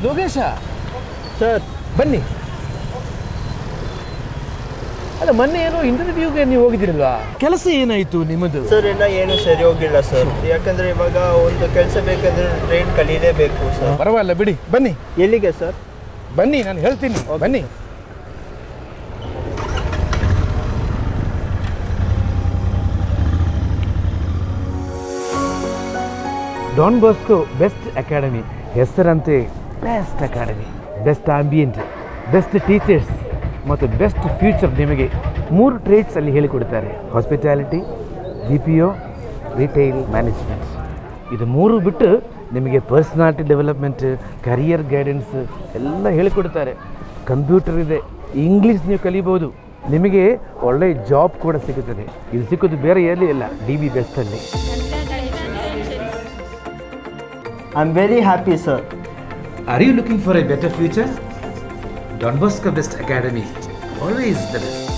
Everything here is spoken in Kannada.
ಯೋಗೇಶ ಸರ್ ಬನ್ನಿ ಅಲ್ಲ ಮೊನ್ನೆ ಏನೋ ಇಂಟರ್ವ್ಯೂಗೆ ನೀವು ಹೋಗಿದ್ದೀರಲ್ವಾ ಕೆಲಸ ಏನಾಯ್ತು ನಿಮ್ಮದು ಸರ್ ಇನ್ನ ಏನು ಸರಿ ಹೋಗಿಲ್ಲ ಸರ್ ಯಾಕಂದ್ರೆ ಇವಾಗ ಒಂದು ಕೆಲಸ ಬೇಕಂದ್ರೆ ಟ್ರೈನ್ ಕಲೀಲೇಬೇಕು ಸರ್ ಪರವಾಗಿಲ್ಲ ಬಿಡಿ ಬನ್ನಿ ಎಲ್ಲಿಗೆ ಸರ್ ಬನ್ನಿ ನಾನು ಹೇಳ್ತೀನಿ ಬನ್ನಿ ಡಾನ್ ಬಾಸ್ಕೋ ಬೆಸ್ಟ್ ಅಕಾಡೆಮಿ ಹೆಸರಂತೆ best academy best ambient best teachers ಮತ್ತು ಬೆಸ್ಟ್ ಫ್ಯೂಚರ್ ನಿಮಗೆ ಮೂರು ಟ್ರೇಡ್ಸ್ ಅಲ್ಲಿ ಹೇಳಿಕೊಡ್ತಾರೆ hospitality B P O retail management ಇದು ಮೂರು ಬಿಟ್ಟು ನಿಮಗೆ ಪರ್ಸ್ನಾಲಿಟಿ ಡೆವಲಪ್ಮೆಂಟ್ ಕರಿಯರ್ ಗೈಡೆನ್ಸ್ ಎಲ್ಲ ಹೇಳಿಕೊಡ್ತಾರೆ ಕಂಪ್ಯೂಟರ್ ಇದೆ ಇಂಗ್ಲೀಷ್ ನೀವು ಕಲಿಬೋದು ನಿಮಗೆ ಒಳ್ಳೆ ಜಾಬ್ ಕೂಡ ಸಿಗುತ್ತದೆ ಇದು ಸಿಕ್ಕೋದು ಬೇರೆ ಎಲ್ಲಿ ಇಲ್ಲ ಡಿ ಬಿ ಬೆಸ್ಟಲ್ಲಿ I am very happy sir Are you looking for a better future? Don Bosco Best Academy, always the best.